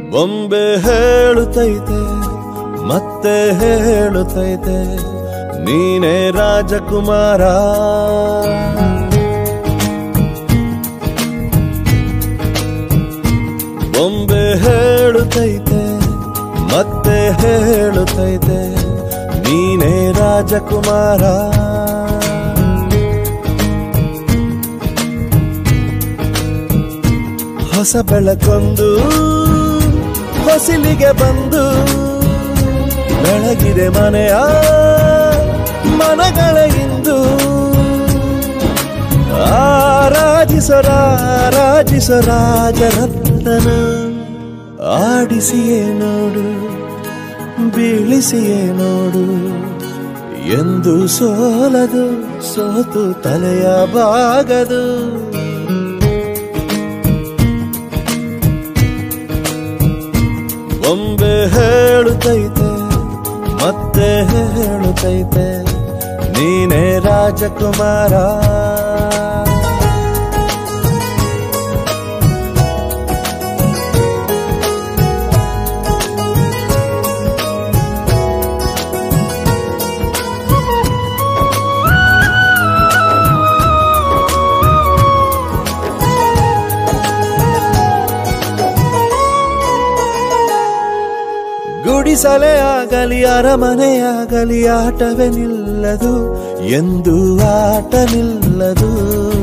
ಬೊಂಬೆ ಹೇಳುತ್ತೈತೆ ಮತ್ತೆ ಹೇಳುತ್ತೈತೆ ನೀನೇ ರಾಜಕುಮಾರ ಬೊಂಬೆ ಹೇಳುತ್ತೈತೆ ಮತ್ತೆ ಹೇಳುತ್ತೈತೆ ನೀನೇ ರಾಜಕುಮಾರ ಹೊಸ ಬೆಳಕೊಂದು ಹೊಸಿಲಿಗೆ ಬಂದು ಬೆಳಗಿದೆ ಮನೆಯ ಮನಗಳ ಇಂದು ಆರಾಜಿಸರಾಜಿಸ ರಾಜರತ್ನ ಆಡಿಸಿಯೇ ನೋಡು ಬೀಳಿಸಿಯೇ ನೋಡು ಎಂದು ಸೋಲದು ಸೋತು ತಲೆಯ ಬಾಗದು ಬೊಂಬೆ ಹೇಳುತ್ತೈತೆ ಮತ್ತೆ ಹೇಳುತ್ತೈತೆ ನೀನೇ ರಾಜಕುಮಾರ ಗುಡಿಸಲೇ ಆಗಲಿ ಅರಮನೆಯಾಗಲಿ ಆಟವೇ ನಿಲ್ಲದು ಎಂದು ಆಟ ನಿಲ್ಲದು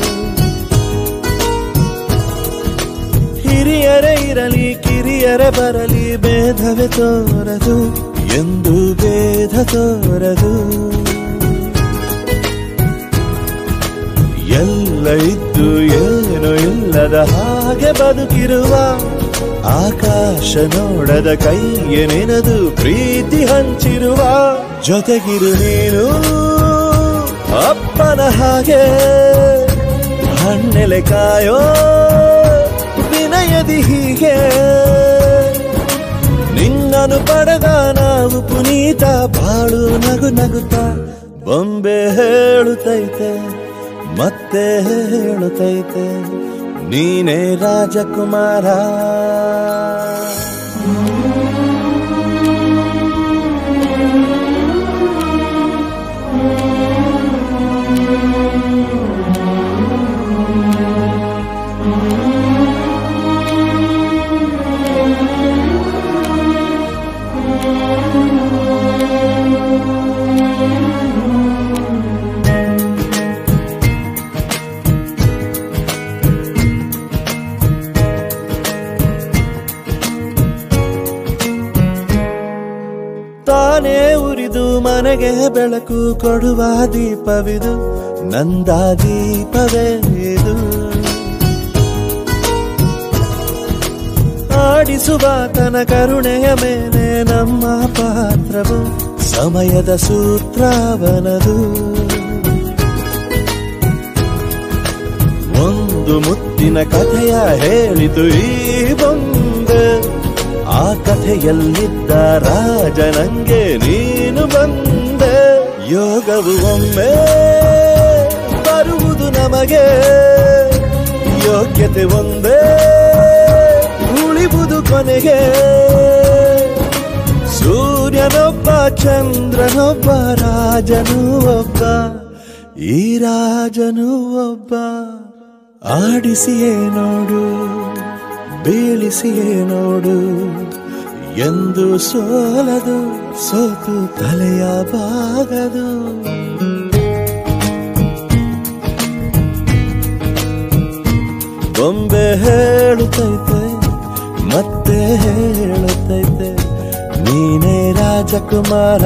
ಹಿರಿಯರೇ ಇರಲಿ ಕಿರಿಯರೇ ಬರಲಿ ಭೇದವೇ ತೋರದು ಎಂದು ಭೇದ ತೋರದು ಎಲ್ಲ ಇದ್ದು ಏನು ಇಲ್ಲದ ಹಾಗೆ ಬದುಕಿರುವ ಆಕಾಶ ನೋಡದ ಕೈಗೆ ನೆನೆದು ಪ್ರೀತಿ ಹಂಚಿರುವ ಜೊತೆಗಿರು ನೀನು ಅಪ್ಪನ ಹಾಗೆ ಹಣ್ಣೆಲೆ ಕಾಯೋ ವಿನಯದಿ ಹೀಗೆ ನಿನ್ನನು ಪಡೆದ ನಾವು ಪುನೀತ ಬಾಳು ನಗು ನಗುತ್ತಾ ಬೊಂಬೆ ಹೇಳುತ್ತೈತೆ ಮತ್ತೆ ಹೇಳುತ್ತೈತೆ ನೀನೇ ರಾಜಕುಮಾರ ತಾನೇ ಉರಿದು ಮನೆಗೆ ಬೆಳಕು ಕೊಡುವ ದೀಪವಿದು ನಂದ ದೀಪವೇ ಇದು ಆಡಿಸುವ ತನ ಕರುಣೆಯ ಮೇಲೆ ನಮ್ಮ ಪಾತ್ರವು ಸಮಯದ ಸೂತ್ರವನದು ಒಂದು ಮುತ್ತಿನ ಕಥೆಯ ಹೇಳಿತು ಈ ಬೊಂಬೆ ಆ ಕಥೆಯಲ್ಲಿದ್ದ ರಾಜ ನಂಗೆ ನೀನು ಬಂದೆ ಯೋಗವು ಒಮ್ಮೆ ಬರುವುದು ನಮಗೆ ಯೋಗ್ಯತೆ ಒಂದೇ ಉಳಿವುದು ಕೊನೆಗೆ ಸೂರ್ಯನೊಬ್ಬ ಚಂದ್ರನೊಬ್ಬ ರಾಜನು ಒಬ್ಬ ಈ ರಾಜನು ಒಬ್ಬ ಆಡಿಸಿಯೇ ನೋಡು ಬೀಳಿಸಿಯೇ ನೋಡು ಎಂದು ಸೋಲದು ಸೋತು ತಲೆಯ ಬಾಗದು ಬೊಂಬೆ ಹೇಳುತ್ತೈತೆ ಮತ್ತೆ ಹೇಳುತ್ತೈತೆ ನೀನೇ ರಾಜಕುಮಾರ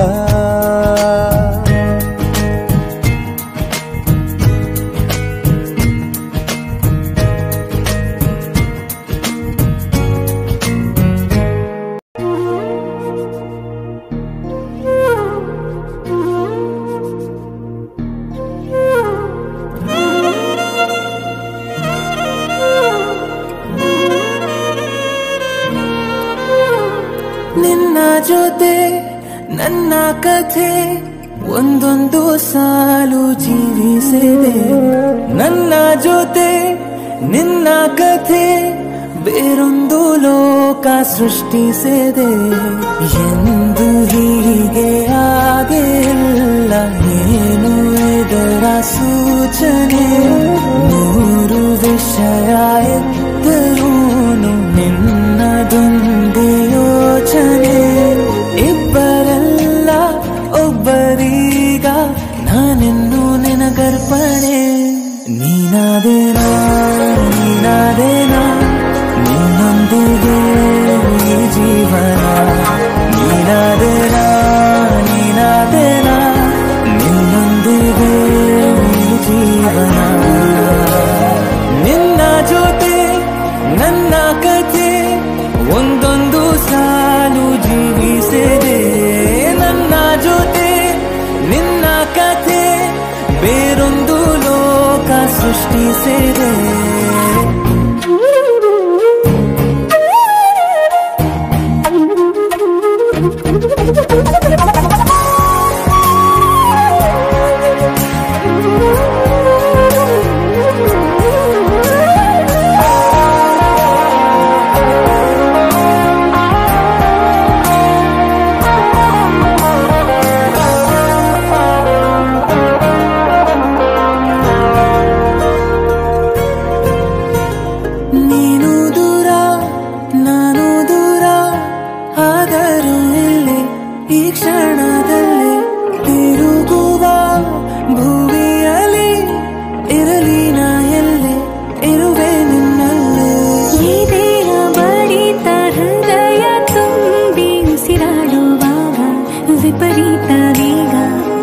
ನಿನ್ನ ಜೊತೆ ನನ್ನ ಕಥೆ ಒಂದೊಂದು ಸಾಲು ಜೀವಿಸಿದೆ ನನ್ನ ಜೊತೆ ನಿನ್ನ ಕಥೆ ಬೇರೊಂದು ಲೋಕ ಸೃಷ್ಟಿಸಿದೆ ಎಂದು ಹೀಗೆ ಆಗಿಲ್ಲ ಏನು ಇದರ ಸೂಚನೆ ನೂರು ವಿಷಯ ಎತ್ತರೂನು ನಿನ್ನದೊಂದು ಯೋಚನೆ ಇಬ್ಬರಲ್ಲ ಒಬ್ಬರೀಗ ನಾನೆನ್ನು ನಿನಗರ್ಪಣೆ ನೀನಾದೇನಾ ನೀನಾದೇನಾ ನಿನ್ನೊಂದಿಗೆ ಈ ಜೀವನ ನೀನಾದೇನಾ ನೀನಾದೇನಾ ನಿನ್ನೊಂದಿಗೆ ಈ ಜೀವನ ನಿನ್ನ ಜೊತೆ ನನ್ನ ಕಥೆ ಒಂದೊಂದು ಸಾಲು ಜೀವಿಸಿದೆ ನನ್ನ ಜೊತೆ ನಿನ್ನ ಕಥೆ ಬೇರೊಂದು ಲೋಕ ಸೃಷ್ಟಿಸಿದೆ ನೀನು ದೂರ ನಾನು ದೂರ ಆದರೂ ಇಲ್ಲಿ ಈ ಕ್ಷಣದಲ್ಲಿ ತಿರುಗುವ ಭೂಮಿಯಲ್ಲಿ ಇರಲಿ ನಾ ಎಲ್ಲೆ ಇರುವೆ ನಿನ್ನಲ್ಲಿ ಎದೆಯ ಬಡಿತ ಹೃದಯ ತುಂಬಿ ಉಸಿರಾಡುವಾಗ ವಿಪರೀತ ವೇಗ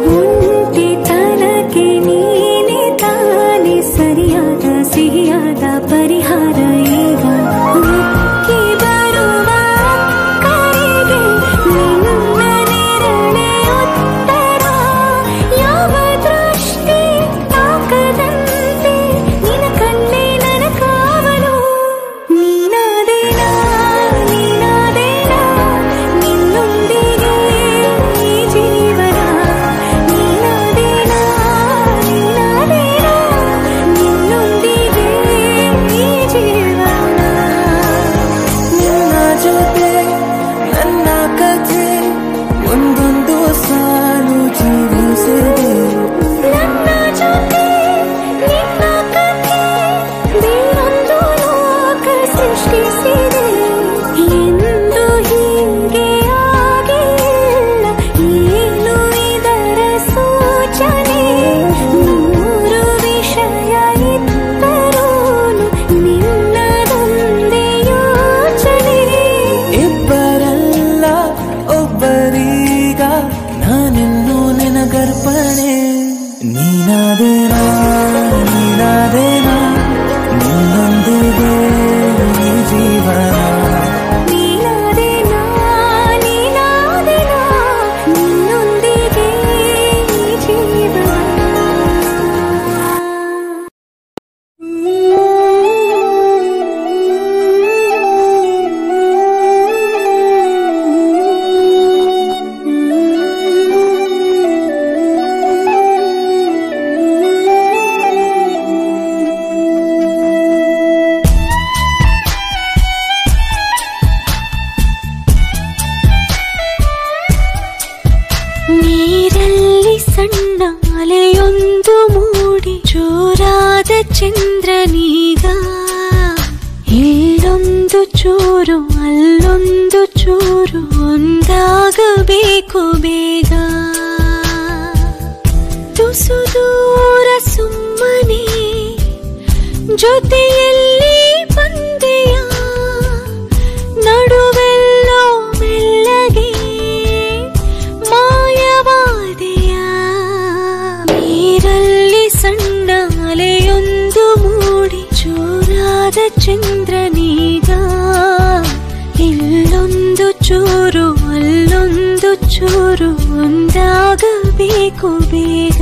ಒಂಟಿತನಕ್ಕೆ ನೀನೆ ತಾನೆ ಸರಿಯಾದ ಸಿಹಿಯಾದ ಪರಿಹಾರ ಈಗ ಉಕ್ಕಿ ಬರುವ ಕರೆಗೆ ನಿನ್ನ ನೆರಳೆ ಉತ್ತರ ಯಾವ ದೃಷ್ಟಿ ತಾಕದಂತೆ ನಿನ ಕಣ್ಣೆ ನನ್ನ ಕಾವಲು ನೀನಾದೇನಾ ನೀನಾದೇನಾ ನಿನ್ನೊಂದಿಗೆ ಈ ಜೀವನ ನೀನಾದೇನಾ ನೀನಾದೇನಾ ನಿನ್ನೊಂದಿಗೆ ಈ ಜೀವನ ನಿನ್ನ ಜೊತೆ ನನ್ನ ಕಥೆ ಒಂದೊಂದು ಸಾಲು ಜೀವಿಸಿದೆ ನನ್ನ ಜೊತೆ ನಿನ್ನ ಕಥೆ ಬೇರೊಂದು ಲೋಕ ಸೃಷ್ಟಿಸಿದೆ ಎಂದು ಹೀಗೆ ಆಗಿಲ್ಲ ಏನು ಇದರ ಸೂಚನೆ ನೂರು ವಿಷಯ ಇದ್ದರೂನು ನಿನ್ನದೊಂದೇ ಯೋಚನೆ ಇಬ್ಬರಲ್ಲ ಒಬ್ಬರೀಗ ನಾನಿನ್ನು ನಿನಗರ್ಪಣೆ ನೀನಾದೇನಾ ನೀನಾದೇನಾ ನಿನ್ನೊಂದಿಗೆ ಈ ಜೀವನ ನೀನಾದೇನಾ ನೀನಾದೇನಾ ನಿನ್ನೊಂದಿಗೆ ಈ ಜೀವನ ನೀರಲ್ಲಿ ಸಣ್ಣ ಅಲೆಯೊಂದು ಮೂಡಿ ಜೋರಾದ ಚಂದ್ರನೀಗ ಇಲ್ಲೊಂದು ಚೂರು ಅಲ್ಲೊಂದು ಚೂರು ಒಂದಾಗಬೇಕು ಬೇಗ ತುಸು ದೂರ ಸುಮ್ಮನೆ ಜೊತೆಯಲ್ಲಿ ಬಂದೆಯ ನಡುವೆಲ್ಲೋ ಮೆಲ್ಲಗೆ ಮಾಯವಾದೆಯ ನೀರಲ್ಲಿ ಸಣ್ಣ ಅಲೆಯೊಂದು ಮೂಡಿ ಜೋರಾದ ಚಂದ್ರನೀಗ ಇಲ್ಲೊಂದು ಚೂರು ಅಲ್ಲೊಂದು ಚೂರು ಒಂದಾಗಬೇಕು ಬೇಗ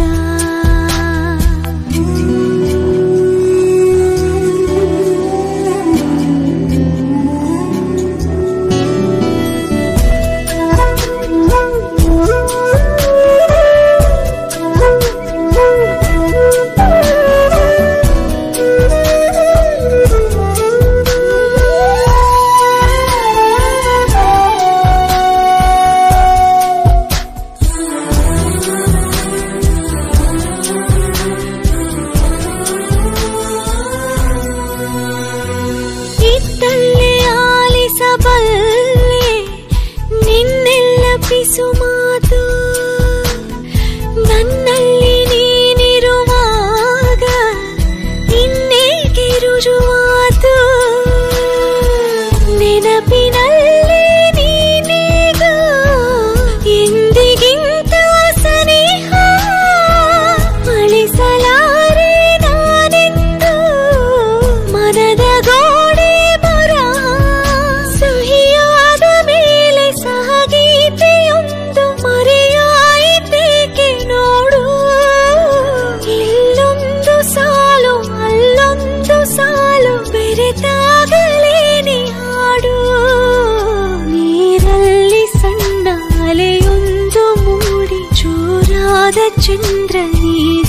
ಚೂರಾದ ಚಂದ್ರ ಈಗ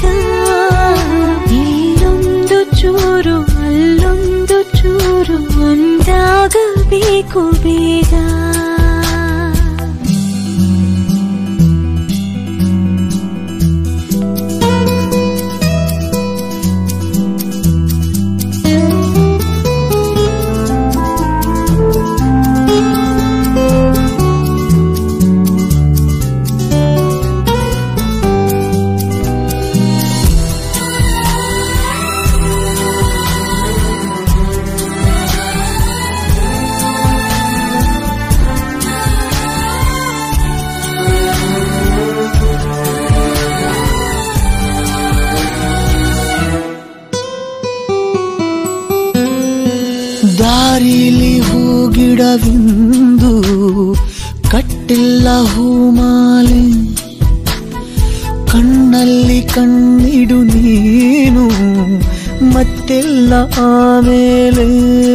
ಇಲ್ಲೊಂದು ಚೂರು ಅಲ್ಲೊಂದು ಚೂರು ಒಂದಾಗಬೇಕು ಬೇಗ ದಾರಿಲಿ ಹೂಗಿಡವಿಂದು ಕಟ್ಟಿಲ್ಲ ಹೂಮಾಲೆ ಕಣ್ಣಲ್ಲಿ ಕಣ್ಣಿಡು ನೀನು ಮತ್ತೆಲ್ಲ ಆಮೇಲೆ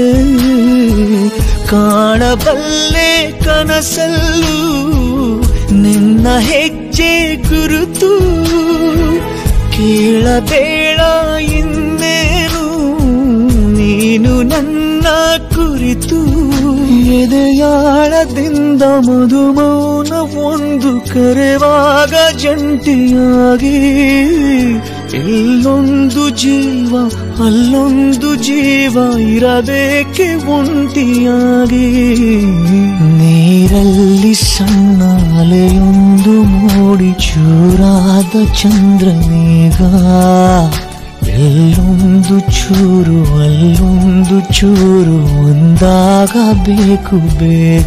ಕಾಣಬಲ್ಲೆ ಕನಸಲ್ಲೂ ನಿನ್ನ ಹೆಜ್ಜೆ ಗುರುತು ಕೇಳಬೇಡ ಇನ್ನೇನು ನೀನು ನನ್ನ ಕುರಿತು ಎದೆಯಾಳದಿಂದ ಮಧುಮೌನ ಒಂದು ಕರೆವಾಗ ಜಂಟಿಯಾಗಿ ಇಲ್ಲೊಂದು ಜೀವ ಅಲ್ಲೊಂದು ಜೀವ ಇರಬೇಕೆ ಒಂಟಿಯಾಗಿ ನೀರಲ್ಲಿ ಸಣ್ಣ ಅಲೆಯೊಂದು ಮೂಡಿ ಚೂರಾದ ಚಂದ್ರನೇಗ ಎಲ್ಲೊಂದು ಚೂರು ಅಲ್ಲೊಂದು ಚೂರು ಒಂದಾಗಬೇಕು ಬೇಗ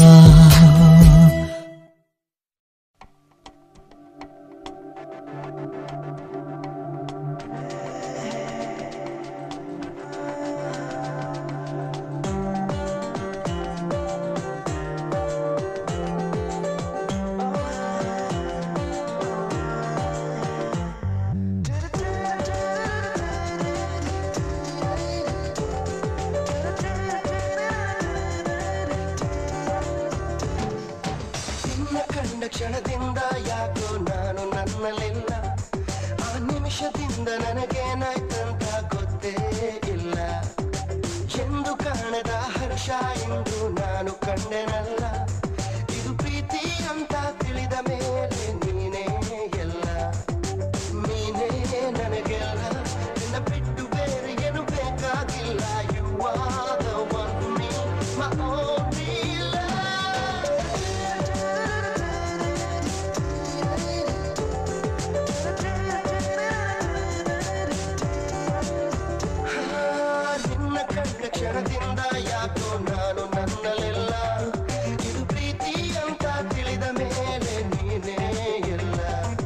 ನಿನ್ನ ಕಂಡ ಕ್ಷಣದಿಂದ ಯಾಕೋ ನಾನು ನನ್ನಲ್ಲಿಲ್ಲ ಆ ನಿಮಿಷದಿಂದ ನನಗೇನಾಯ್ತಂತ ಗೊತ್ತೇ ಇಲ್ಲ ಎಂದು ಕಾಣದ ಹರ್ಷ ಎಂದು ನಾನು ಕಂಡೆನಲ್ಲ ಇದು ಪ್ರೀತಿ ಅಂತ ತಿಳಿದ ಮೇಲೆ ನೀನೇ ಎಲ್ಲ ನೀನೇ ನನಗೆಲ್ಲ ನಿನ್ನ ಬಿಟ್ಟು ಬೇರೆ ಏನು ಬೇಕಾಗಿಲ್ಲ You are the one for me, my only love. ನಿನ್ನ ಕಂಡ ಕ್ಷಣದಿಂದ ಯಾಕೋ ನಾನು ನನ್ನಲೆಲ್ಲ ಇದು ಪ್ರೀತಿ ಅಂತ ತಿಳಿದ ಮೇಲೆ ನೀನೇ ಎಲ್ಲ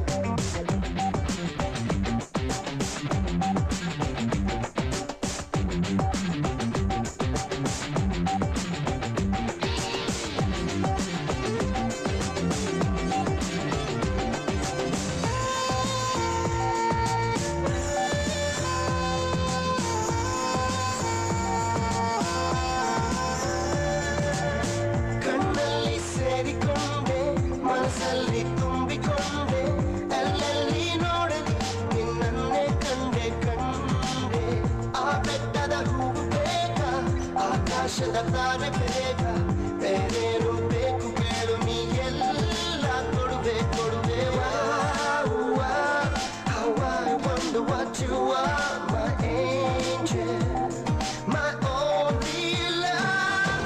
ಕಣ್ಣಲ್ಲಿ ಸೇರಿಕೊಂಡೆ ಮನಸ್ಸಲ್ಲಿ ತುಂಬಿಕೊಂಡೆ ಅಲ್ಲಲ್ಲಿ ನೋಡಲಿ ನಿನ್ನನ್ನೇ ಕಂಡೆ ಕಂಡೆ ಆ ಬೆಟ್ಟದ ಹೂವು ಬೇಗ ಆಕಾಶದ ತಾರೆ ಬೇಗ ಬೇರೇನು ಬೇಕು ಕೇಳು ನೀ ಎಲ್ಲ ಕೊಡುವೆ ಕೊಡುವೆ Wow, wow, how I wonder what you are, my angel, my only love.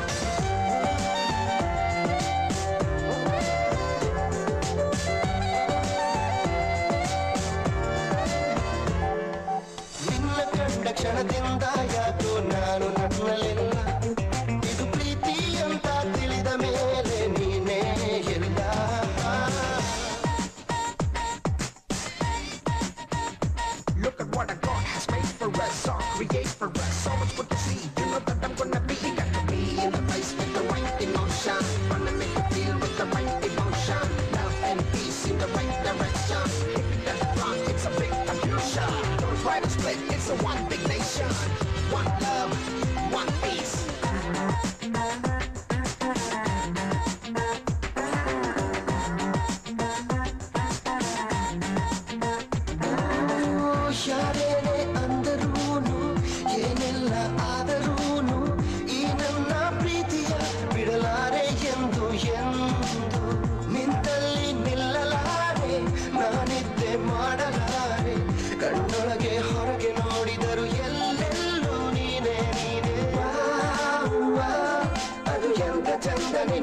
ನಿನ್ನ ಕಂಡ ಕ್ಷಣದಿಂದ ಯಾಕೋ ನಾನು ನನ್ನಲ್ಲಿಲ್ಲ ಇದು ಪ್ರೀತಿ ಅಂತ ತಿಳಿದ ಮೇಲೆ ನೀನೇ ಎಲ್ಲ Look at what God has made for us, all create for us. So much good to see. You know that I'm gonna be. Got to be in the place with the right emotion. Wanna make you feel with the right emotion. Love and peace in the right direction. If it doesn't wrong, it's a big confusion. Don't try to split, it's a one big nation. One love, one peace.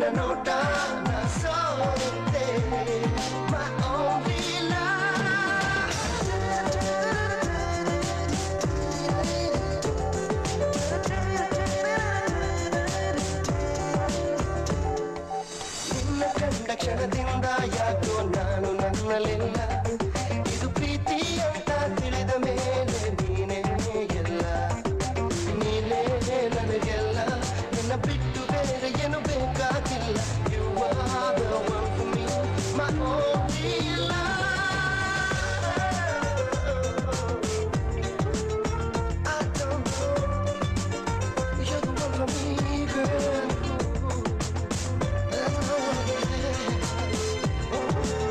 ನೋಟ ನಾ ಸೋತೆ my only ನಿನ್ನ ಕಂಡ ಕ್ಷಣದಿಂದ ಯಾಕೋ ನಾನು ನನ್ನಲಿಲ್ಲ ಇದು ಪ್ರೀತಿ ಅಂತ ತಿಳಿದ ಮೇಲೆ ನೀನೇ ಎಲ್ಲ ನೀನೇ ನನಗೆಲ್ಲ ನಿನ್ನ ಬಿಟ್ಟು ಬೇರೆ ಏನು ಬೇಕಾಗಿಲ್ಲ You are the one for me, my only love. I don't know. You're the one for me, girl. That's all I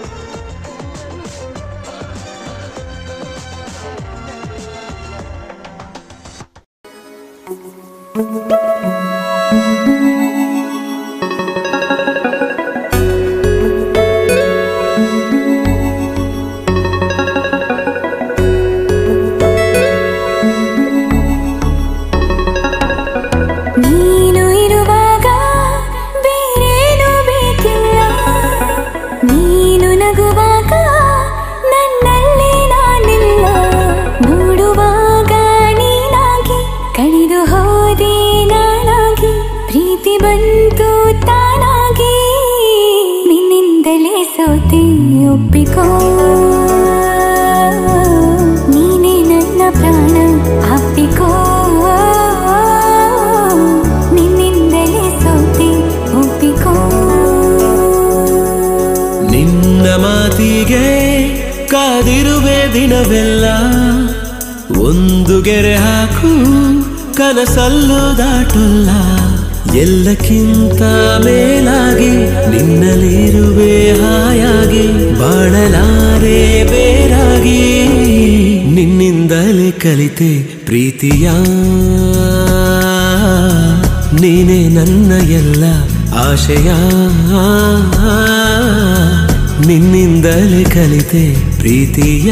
ನೀನು ಇರುವಾಗ ಬೇರೇನು ಬೇಕಿಲ್ಲ ನೀನು ನಗುವಾಗ ನನ್ನಲ್ಲಿ ನಾನಿಲ್ಲ ನೋಡುವಾಗ ನೀನಾಗಿ ಕಳೆದು ಹೋದೆ ನಾನಾಗಿ ಪ್ರೀತಿ ಬಂತು ತಾನಾಗಿ ನಿನ್ನಿಂದಲೇ ಸೋತೆ ಒಪ್ಪಿಕೋ ನೀನೇ ನನ್ನ ಪ್ರಾಣ ಅಪ್ಪಿಕೋ ನಿನ್ನಿಂದಲೇ ಸೋತೆ ಒಪ್ಪಿಕೋ ನಿನ್ನ ಮಾತಿಗೆ ಕಾದಿರುವೆ ದಿನವೆಲ್ಲ ಒಂದು ಗೆರೆ ಹಾಕು ಕನಸಲ್ಲೂ ದಾಟಲ್ಲ ಎಲ್ಲಕ್ಕಿಂತ ಮೇಲಾಗಿ ನಿನ್ನಲ್ಲಿರುವೆ ಹಾಯಾಗಿ ಬಾಳಲಾರೆ ಬೇರಾಗಿ ನಿನ್ನಿಂದಲೇ ಕಲಿತೆ ಪ್ರೀತಿಯ ನೀನೇ ನನ್ನ ಎಲ್ಲ ಆಶಯ ನಿನ್ನಿಂದಲೇ ಕಲಿತೆ ಪ್ರೀತಿಯ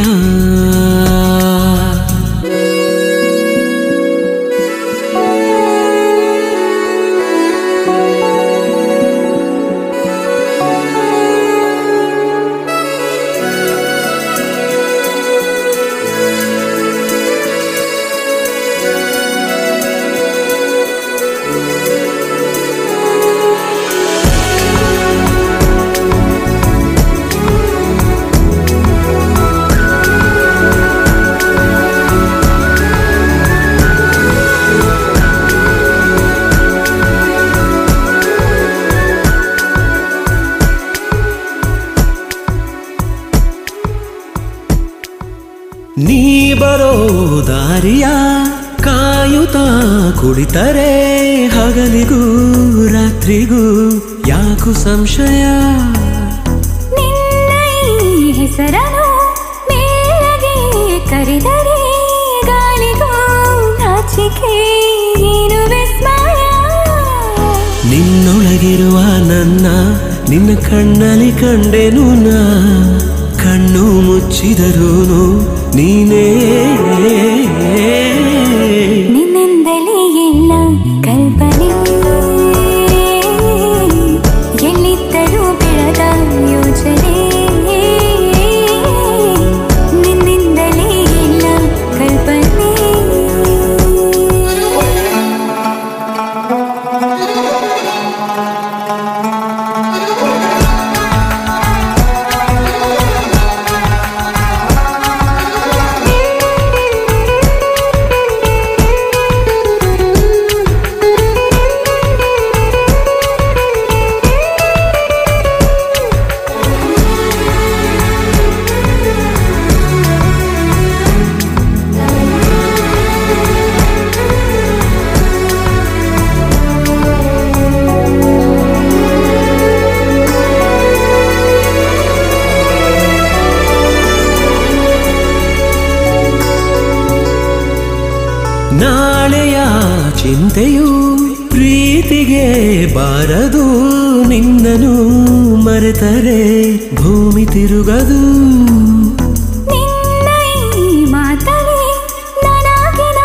ನೀ ಬರೋ ದಾರಿಯ ಕಾಯುತ್ತಾ ಕುಳಿತರೆ ಹಗಲಿಗೂ ರಾತ್ರಿಗೂ ಯಾಕು ಸಂಶಯ ನಿನ್ನ ಈ ಹೆಸರನು ಮೇಲಗೆ ಕರೆದರೆ ಗಾಳಿಗೂ ನಾಚಿಕೆ ಏನು ವಿಸ್ಮಯ ನಿನ್ನೊಳಗಿರುವ ನನ್ನ ನಿನ್ನ ಕಣ್ಣಲ್ಲಿ ಕಂಡೆನು ನಾ ಕಣ್ಣು ಮುಚ್ಚಿದರೂನು ನೀನೇ ನಿನ್ನಿಂದಲೇ ಎಲ್ಲ ಕಲ್ಪನೆ ಎಲ್ಲಿದ್ದರೂ ಬೆಳೆದ ಯೋಚನೆ ನಿನ್ನಿಂದಲೇ ಎಲ್ಲ ಕಲ್ಪನೆ ನಾಳೆಯ ಚಿಂತೆಯು ಪ್ರೀತಿಗೆ ಬಾರದು ನಿನ್ನನು ಮರೆತರೆ ಭೂಮಿ ತಿರುಗದು ನಿನ್ನ ಈ ಮಾತಲಿ ನನಗಿನ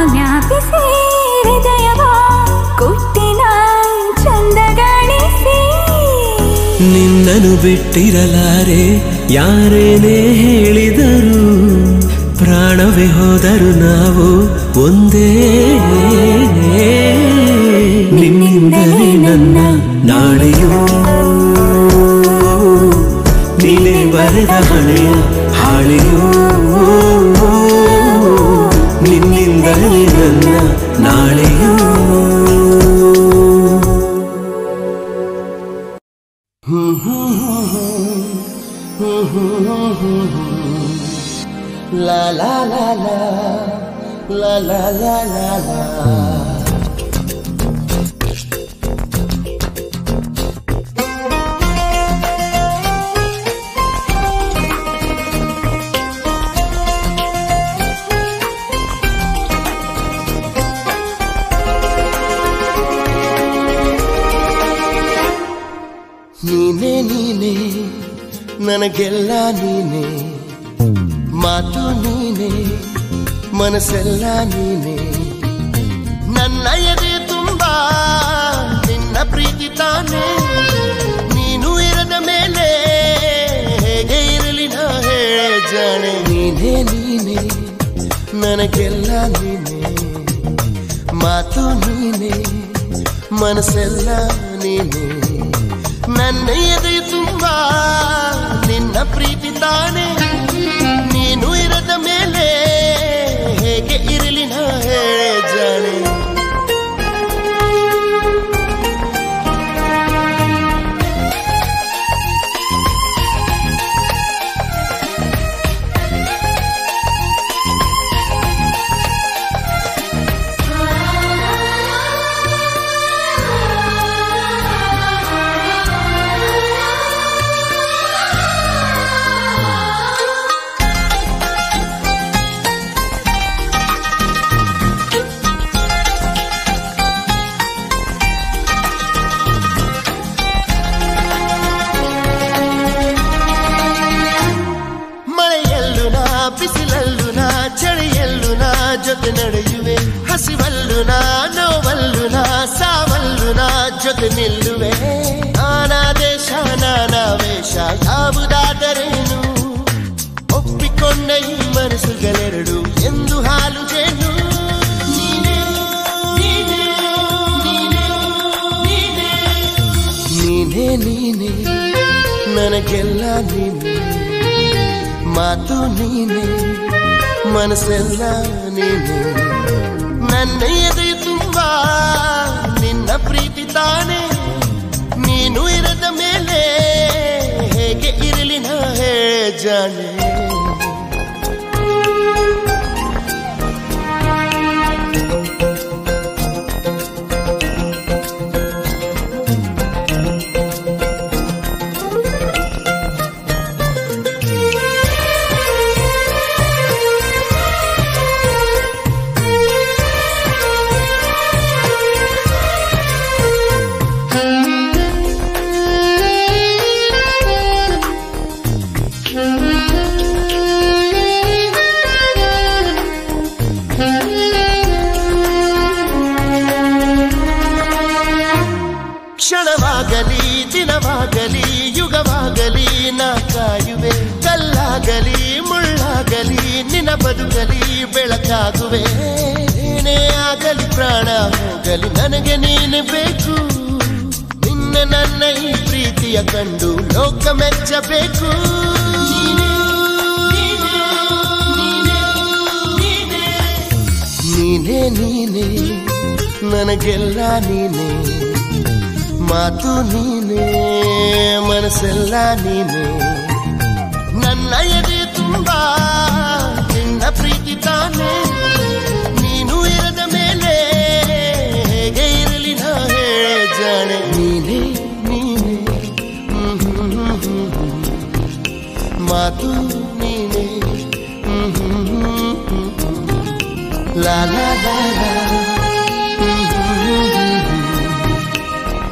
ಜ್ಞಾಪಿಸಿ ಹೃದಯವ ಕುಟ್ಟಿನ ಚಂದಗಾಣಿಸಿ ನಿನ್ನನು ಬಿಟ್ಟಿರಲಾರೆ ಯಾರೇನೇ ಹೇಳಿದರು ಪ್ರಾಣವೇ ಹೋದರು ನಾವು ಒಂದೇ ನಿನ್ನಿಂದಲೇ ನನ್ನ ನಾಳೆಯೂ ನೀನೇ ಬರೆದ ಹಣೆಯ ಹಾಳೆಯೂ ನಿನ್ನಿಂದಲೇ ನನ್ನ ನಾಳೆಯೂ La la la la la la la la la ನೀನೇ ನೀನೇ ನನಗೆಲ್ಲ ನೀನೇ ಮಾತು ನೀನೆ ಮನಸ್ಸೆಲ್ಲ ನೀನೆ ನನ್ನ ಎದೆ ತುಂಬಾ ನಿನ್ನ ಪ್ರೀತಿ ತಾನೆ ನೀನು ಇರದ ಮೇಲೆ ಹೇಗೆ ಇರಲಿ ನಾ ಹೇಳೆ ಜಾಣೆ ನೀನೇ ನೀನೆ ನನಗೆಲ್ಲ ನೀನೆ ಮಾತು ನೀನೆ ಮನಸ್ಸೆಲ್ಲ ನೀನೆ ನನ್ನ ಎದೆ ತುಂಬಾ ನಿನ್ನ ಪ್ರೀತಿ ತಾನೆ ನೀನು ಇರದ ಮೇಲೆ ಹೇಗೆ ಇರಲಿ ನಾ ಹೇಳೆ ಜಾಣೆ ಮಳೆಯಲ್ಲೂ ನಾ ಬಿಸಿಲಲ್ಲೂ ನಾ ಚಳಿಯಲ್ಲೂ ನಾ ಜೊತೆ ನಡೆಯುವೆ ಹಸಿವಲ್ಲೂ ನಾ ನೋವಲ್ಲೂ ನಾ ಸಾವಲ್ಲೂ ನಾ ಜೊತೆ ನಿಲ್ಲುವೆ ನಾನಾ ದೇಶ ನಾನಾ ವೇಷ ಯಾವುದಾದರೇನು ಒಪ್ಪಿಕೊಂಡ ಈ ಮನಸ್ಸುಗಳೆರಡು ಎಂದು ಹಾಲು ಜೇನು ನೀನೇ, ನೀನೇ, ನೀನೇ, ನೀನೇ. ನೀನೇ ನೀನೇ ನನಗೆಲ್ಲ ನೀನೇ ಮಾತು ನೀನೆ ಮನಸ್ಸೆಲ್ಲ ನೀನೆ ನನ್ನ ಎದೆ ತುಂಬಾ ನಿನ್ನ ಪ್ರೀತಿ ತಾನೆ ನೀನು ಇರದ ಮೇಲೆ ಹೇಗೆ ಇರಲಿ ನಾ ಹೇಳೆ ಜಾಣೆ ಕ್ಷಣವಾಗಲಿ ದಿನವಾಗಲಿ ಯುಗವಾಗಲಿ ನಾ ಕಾಯುವೆ ಕಲ್ಲಾಗಲಿ ಮುಳ್ಳಾಗಲಿ ನಿನ್ನ ಬದುಕಲಿ ಬೆಳಕಾಗುವೆ ಏನೇ ಆಗಲಿ ಪ್ರಾಣ ಹೋಗಲಿ ನನಗೆ ನೀನು ಬೇಕು ನಿನ್ನ ನನ್ನ ಈ ಪ್ರೀತಿಯ ಕಂಡು ಲೋಕ ಮೆಚ್ಚಬೇಕು ನೀನೇ ನೀನೇ ನನಗೆಲ್ಲ ನೀನೇ ಮಾತು ನೀನೇ ಮನಸ್ಸೆಲ್ಲ ನೀನೇ ನನ್ನ ಎದೆ ತುಂಬಾ ನಿನ್ನ ಪ್ರೀತಿ ತಾನೆ ನೀನು ಇರದ ಮೇಲೆ ಹೇಗೆ ಇರಲಿ ನಾ ಹೇಳೆ ಜಾಣೆ ನೀನೇ ನೀನೇ ಹ್ಮ್ ಹ್ಮ್ ಹ್ಮ್ ಹ್ಮ್ ಹ್ಮ್. ಮಾತು ನೀನೇ ಹ್ಮ್ ಹ್ಮ್ ಹ್ಮ್ ಹ್ಮ್ ಹ್ಮ್. ಲಾ ಲಾ ಲಾ ಲಾ ಹ್ಮ್ ಹ್ಮ್ ಹ್ಮ್ ಹ್ಮ್ ಹ್ಮ್.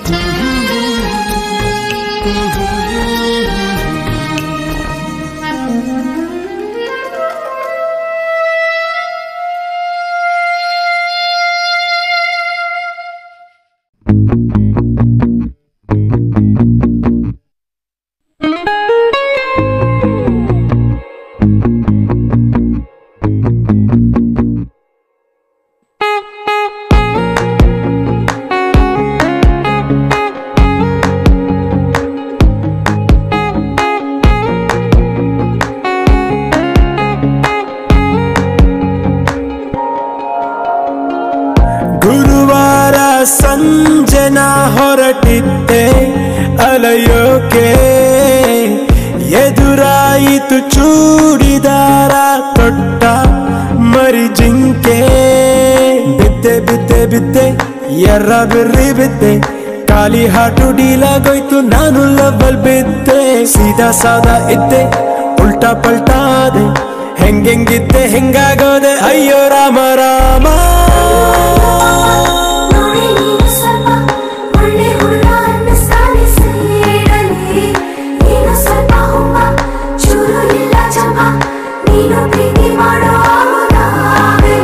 ಗುರುವಾರ ಸಂಜೆನ ಹೊರಟಿದ್ದೆ ಅಲಯೋಕೆ ಎದುರಾಯಿತು ಚೂಡಿದಾರ ತೊಟ್ಟ ಮರಿ ಜಿಂಕೆ ಬಿದ್ದೆ ಬಿದ್ದೆ ಬಿದ್ದೆ ಎರ್ರ ಬಿರ್ರಿ ಬಿದ್ದೆ ಖಾಲಿ ಹಾಟು ಡೀಲಾಗೋಯ್ತು ನಾನು ಲವಲ್ ಬಿದ್ದೆ ಸೀದಾ ಸಾದಾ ಇದ್ದೆ ಉಲ್ಟಾ ಪಲ್ಟಾದೆ ಹೆಂಗೆಂಗಿದ್ದೆ ಹೆಂಗಾಗೋದೆ ಅಯ್ಯೋ ರಾಮ ರಾಮ ನೋಡಿ ನೀನು ಸ್ವಲ್ಪ ಒಳ್ಳೆ ಹುಡುಗ ಅನ್ನಿಸ್ತಾನೆ ಸೇರಲಿ ನೀನು ಸ್ವಲ್ಪ ಹುಮ್ಮ ಚೂರು ಇಲ್ಲ ಜಂಬ ನೀನು ಪ್ರೀತಿ ಮಾಡೋ ಆಗುದಾಗಲಿ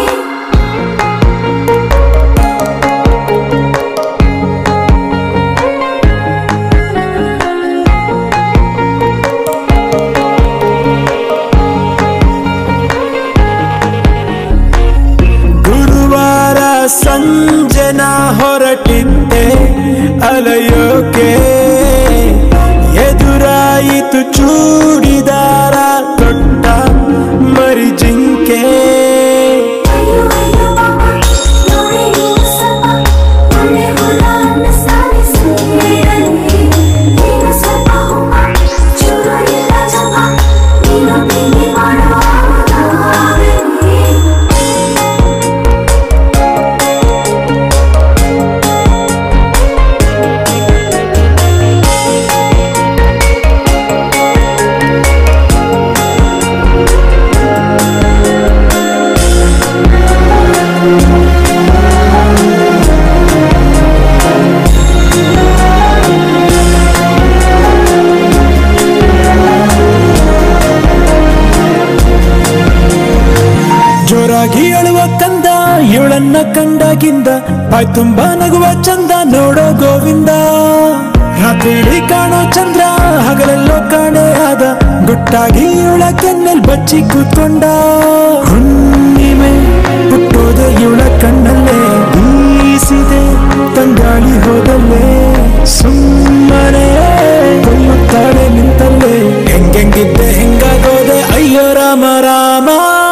ಗುರುವಾರ ಸಂಜೆನ ಹೊರಟಿದ್ದೆ ಅಲಯೋಕೆ ಎದುರಾಯಿತು ಚೂಡಿದಾರ ತೊಟ್ಟ ಮರಿ ಜಿಂಕೆ ಅಯ್ಯೋ ಅಯ್ಯೋ ಬಾಬಾ ನೋಡಿ ನೀನು ಸ್ವಲ್ಪ ಒಳ್ಳೆ ಹುಡುಗ ಅನ್ನಿಸ್ತಾನೆ ಸೇರಲಿ ನೀನು ಸ್ವಲ್ಪ ಹುಮ್ಮ ಚೂರು ಇಲ್ಲ ಜಂಬ ನೀನು ಪ್ರೀತಿ ಮಾಡೋ ಆಗುದಾಗಲಿ ಜೋರಾಗಿ ಅಳುವ ಕಂದ ಇವಳನ್ನ ಕಂಡಾಗಿಂದ ಬಾಯ್ ತುಂಬಾ ನಗುವ ಚಂದ ನೋಡೋ ಗೋವಿಂದ ರಾತ್ರಿ ಕಾಣೋ ಚಂದ್ರ ಹಗಲೆಲ್ಲೋ ಕಾಣೆ ಆದ ಗುಟ್ಟಾಗಿ ಇವಳ ಕೆನ್ನೆಲ್ ಬಚ್ಚಿ ಕೂತ್ಕೊಂಡ ಹುಣ್ಣಿಮೆ ಹುಟ್ಟೋದೆ ಇವಳ ಕಣ್ಣಲ್ಲೇ ಬೀಸಿದೆ ತಂಗಾಳಿ ಹೋದಲ್ಲೇ ಸುಮ್ಮನೆ ಕೊಲ್ಲುತ್ತಾಳೆ ನಿಂತಲ್ಲೇ ಹೆಂಗೆಂಗಿದ್ದೆ ಹೆಂಗಾಗೋದೆ ಅಯ್ಯೋ ರಾಮ ರಾಮ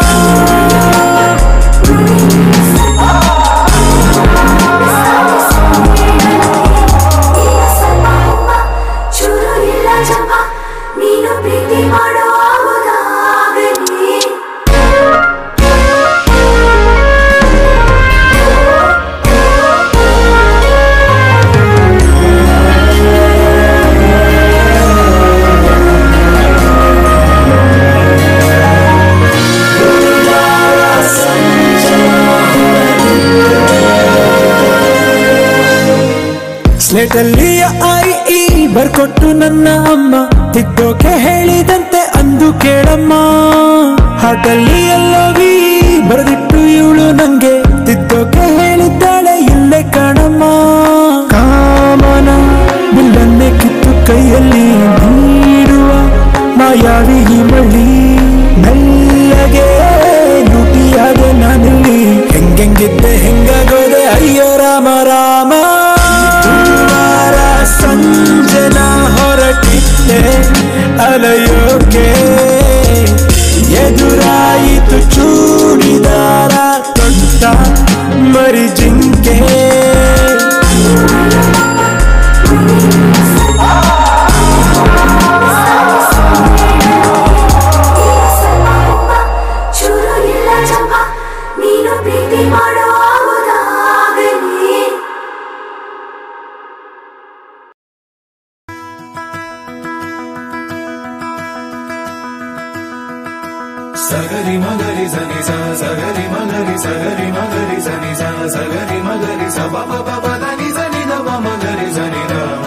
ನೀನು ಸ್ವಲ್ಪ ಹುಮ್ಮ ಚೂರು ಇಲ್ಲ ಜಂಬ ನೀನು ಪ್ರೀತಿ ಮಾಡೋ ಆಗುದಾಗಲಿ ಸ್ಲೇಟಲ್ಲಿ ಐ ಈ ಬರ್ಕೊಟ್ಟು ನನ್ನ ಅಮ್ಮ ತಿದ್ದೋಕೆ ಹೇಳಿದಂತೆ ಅಂದು ಕೇಳಮ್ಮ ಹಾಟಲ್ಲಿ ಎಲ್ಲವಿ ಬರೆದಿಟ್ಟು ಇವಳು ನಂಗೆ ತಿದ್ದೋಕೆ ಹೇಳಿದ್ದಾಳೆ ಇಲ್ಲೇ ಕಾಣಮ್ಮ ಕಾಮನ ಬಿಲ್ಲನ್ನೇ ಕಿತ್ತು ಕೈಯಲ್ಲಿ ನೀಡುವ ಮಾಯಾವಿ ಈ ಮಳ್ಳಿ ಮೆಲ್ಲಗೆ ನುಟಿಯಾದೆ ನಾನಿಲ್ಲಿ ಹೆಂಗೆಂಗಿದ್ದೆ ಹೆಂಗಾಗೋದೆ ಅಯ್ಯೋ ರಾಮ ರಾಮ ಗುರುವಾರ ಸಂಜೆನ ಹೊರಟಿದ್ದೆ ಅಲಯೋಕೆ ಎದುರಾಯಿತು ಚೂಡಿದಾರ ತೊಟ್ಟ ಮರಿ ಜಿಂಕೆ ಸ್ವಲ್ಪ ಹುಮ್ಮ ಚೂರು ಇಲ್ಲ ಜಂಬ ನೀನು ಪ್ರೀತಿ ಮಾಡೋ ಆಗುದಾಗಲಿ ಸಗರಿ ಮಗರಿ ಸನಿ ಸ ಸಗರಿ ಮಗರಿ ಸಗರಿ ಮಗರಿ ಸನಿ ಸ ಸಗರಿ ಮಗರಿ ಸ ಪ ಪ ಪ ಪ ದ ನಿ ಸ ನಿ ದ ಪ ಮಗರಿ ಸ ನಿ ದ ಮ.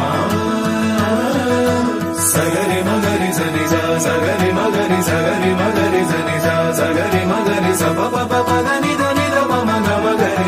ಸಗರಿ ಮಗರಿ ಸನಿ ಸ ಸಗರಿ ಮಗರಿ ಸಗರಿ ಮಗರಿ ಸನಿ ಸ ಸಗರಿ ಮಗರಿ ಸ ಪ ಪ ಪ ಪ ದ ನಿ ದ ನಿ ದ ಪ ಮ ಗ ಮಗರಿ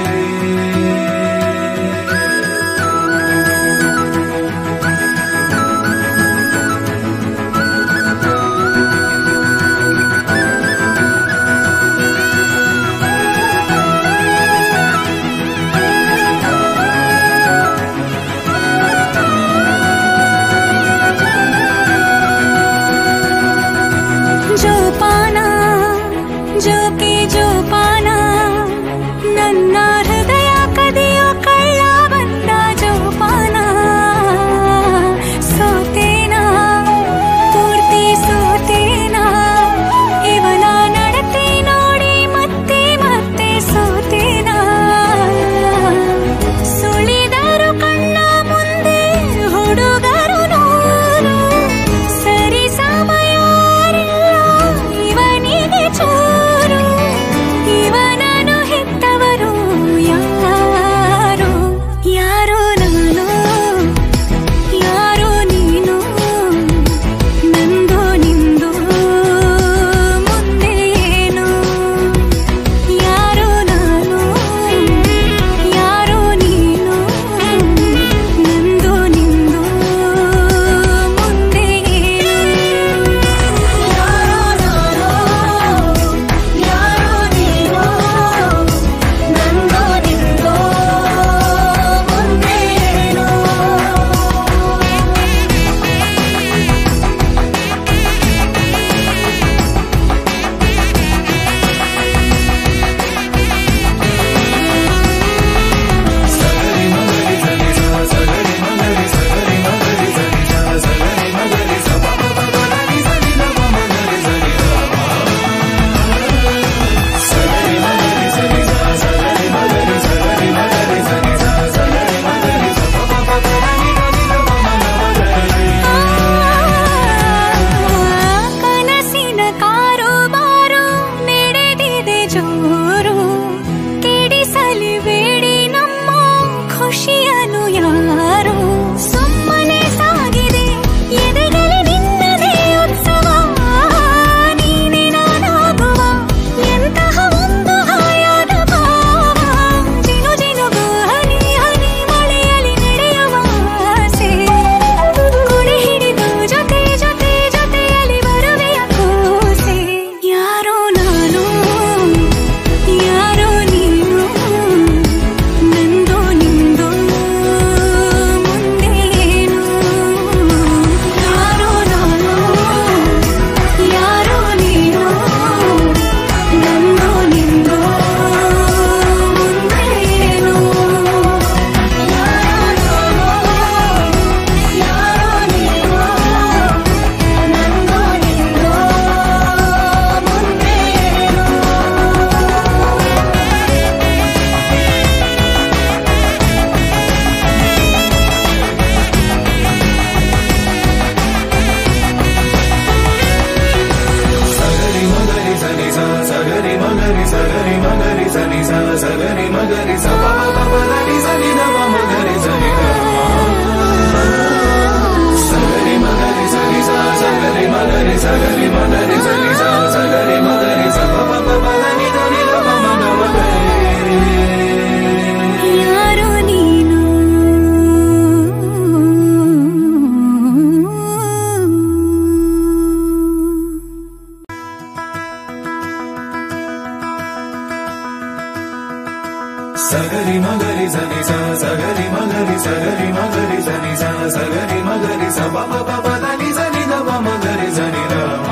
ಮಗರಿ ಸಗರಿ ಮಗರಿ ಸನಿ ಸ ಸಗರಿ ಮಗರಿ ಸ ಬ ಬ ಬ ಬ ದ ನಿ ಸ ನಿ ದ ಮ ಮಗರಿ ಸನಿ ರ ಮ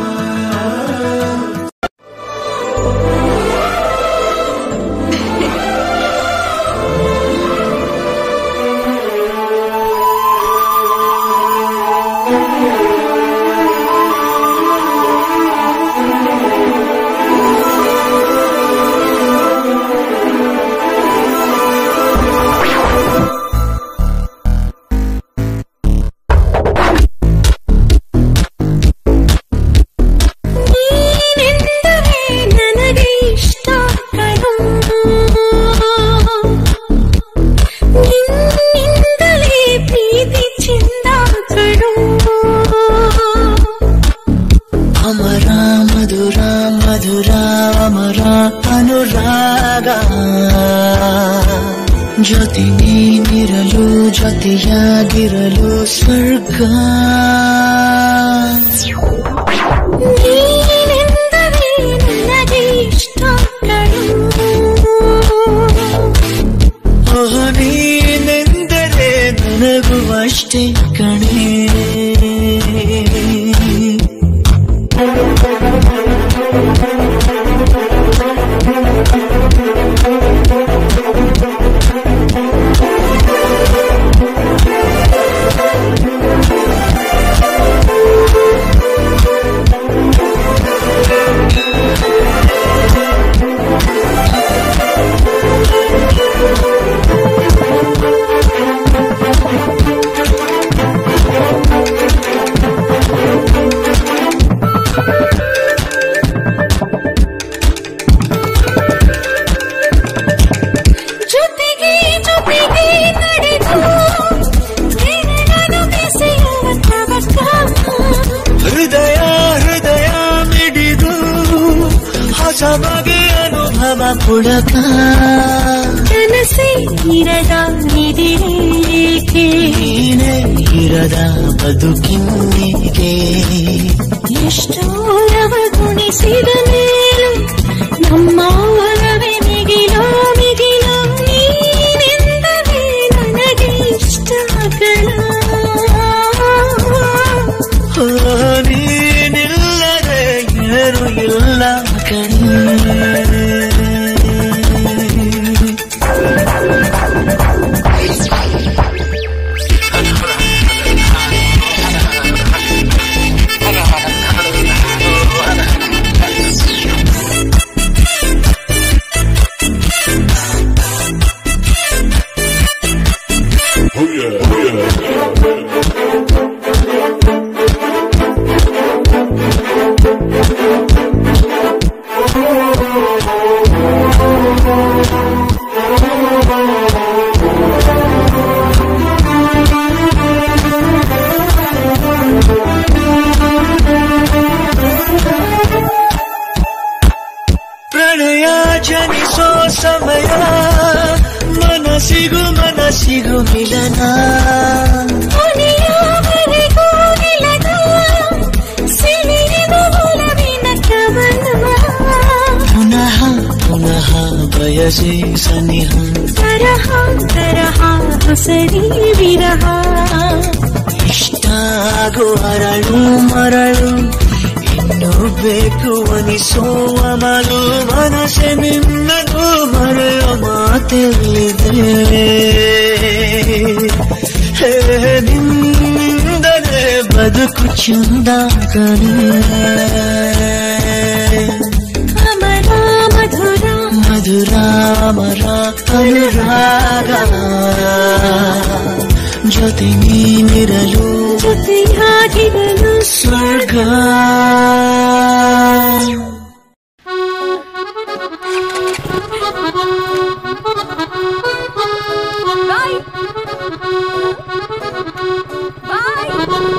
ನೀನೆಂದರೆ ನನಗೆ ಇಷ್ಟ ಕಣೋ ನಿನ್ನಿಂದಲೇ ಪ್ರೀತಿ ಚಿಂದ ಕಣೋ ಅಮರ ಮಧುರ ಮಧುರ ಅಮರ ಅನುರಾಗ ಜೊತೆ ನೀನಿರಲು ಜೊತೆಯಾಗಿರಲು ಸ್ವರ್ಗ ನೀನೆಂದರೆ ನನಗೆ ಇಷ್ಟ ಕಣೋ ಓಹ ನೀನೆಂದರೆ ನನಗೂ ಅಷ್ಟೇ ಕಣೆ ಜೊತೆಗೆ ಜೊತೆಗೆ ನಡೆದು ನೆರಳನ್ನು ಬೆಸೆಯುವ ತವಕ ಹೃದಯ ಹೃದಯ ಮಿಡಿದು ಹೊಸ ಬಗೆ ಅನುಭವ ಪುಳಕ ಕನಸೇ ಇರದ ನಿದಿರೇಕೆ ನೀನೇ ಇರದ ಬದುಕಿನ್ನಿಗೆ ಎಷ್ಟೋ ಲವ ಗುಣಿಸಿದ ಮೇಲೂ ನಮ್ಮ ಒಲವೇ ಮಿಗಿಲೋ ಮಿಗಿಲೋ ನೀನೆಂದರೆ ನನಗೆ ಇಷ್ಟ ಕಣ ಓ, ನೀನಿಲ್ಲದೆ ಏನು ಇಲ್ಲ ಕಣೆ ಪ್ರಣಯ ಜನಿಸೋ ಸಮಯ ಮನಸ್ಸಿಗೂ ಮನಸ್ಸಿಗೂ ಮಿಲನ ಕೊನೆಯವರೆಗೂ ನಿಲ್ಲದ ಸಿಳಿಯುವ ಒಲವಿನ ಕವನ ಪುನಃ ಪುನಃ ಬಯಸಿ ಸನಿಹ ತರಹ ತರಹ ಹೊಸರಿ ವಿರಹ ಇಷ್ಟ ಆಗು ಅರಳು ಮರಳು ಇನ್ನು ಬೇಕು ಅನಿಸೋ ಅಮಲು ಮನಸ್ಸೆ ನಿನ್ನದು ಮರೆಯೋ ಮಾತೆಲ್ಲಿದೆ ಹೇ, ನಿನ್ನಿಂದಲೇ ಬದುಕು ಚಂದ ಕಣೆ ಅಮರ ಮಧುರ ಮಧುರ ಮರ ಅನುರಾಗ ಜೊತೆ ನೀನಿರಲು ಜೊತೆಯಾಗಿರಲು ಸ್ವರ್ಗ ಬಾಯ್ ಬಾಯ್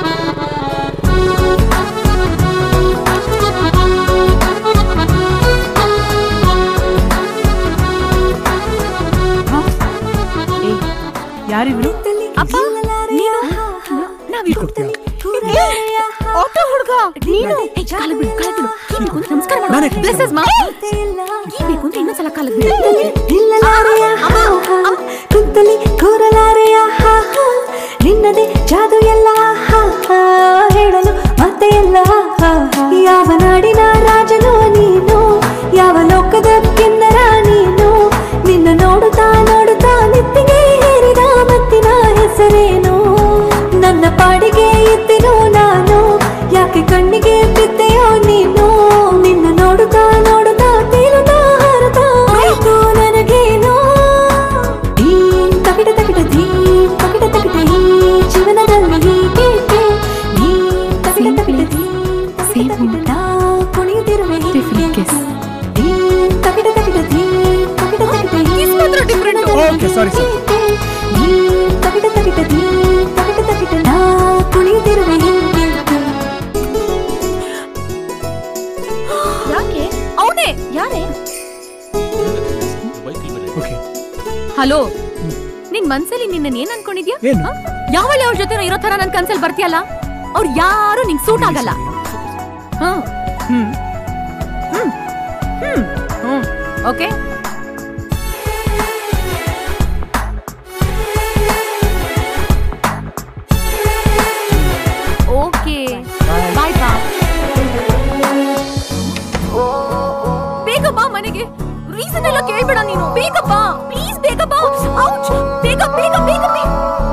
ಯಾರಿವ್ರು ಅಪ್ಪ ನೀನು ನಾವ್ ಆಟೋ ಹುಡುಗ ನೀನು ಏ, ಕಾಲು ಬಿಡು, ಕಾಲು ಬಿಡು. ಏನ್ ಬೇಕು ಅಂತ ನಮಸ್ಕಾರ ಮಾಡು. ನಾನೇ Blesses ಮಾ. ಏನ್ ಬೇಕು ಅಂತ ಇನ್ನೊಂದ್ಸಲ ಕಾಲು ಬಿಡು. ಕುಂತಲಿ ಕೂರಲಾರೆಯ ಹಲೋ ನಿನ್ ಮನ್ಸಲ್ಲಿ ನಿನ್ನ ಏನ್ ಅನ್ಕೊಂಡಿದ್ಯಾ ಏನು? ಯಾವಳ ಅವ್ರ ಜೊತೆ ಇರೋ ತರ ನನ್ ಕನ್ಸಲ್ಲಿ ಬರ್ತೀಯಲ್ಲ ಅವ್ರು ಯಾರು ನಿಂಗ್ ಸೂಟ್ ಆಗಲ್ಲ ಹ. ಹ್ಮ್ ಹ್ಮ್ ಹ್ಮ್ ಹ್ಮ್ ಓಕೆ ಓಕೆ ಬಾಯ್ ಬಾ ಬೇಗ ಬಾ ಮನೆಗೆ ರೀಸನ್ ಎಲ್ಲ ಕೇಳ್ಬೇಡ ನೀನು ಬೇಗ ಬಾ ಪ್ಲೀಸ್ ಬೇಗ ಬಾ ಔಚ್ ಬೇಗ ಬೇಗ ಬೇಗ ಬೇಗ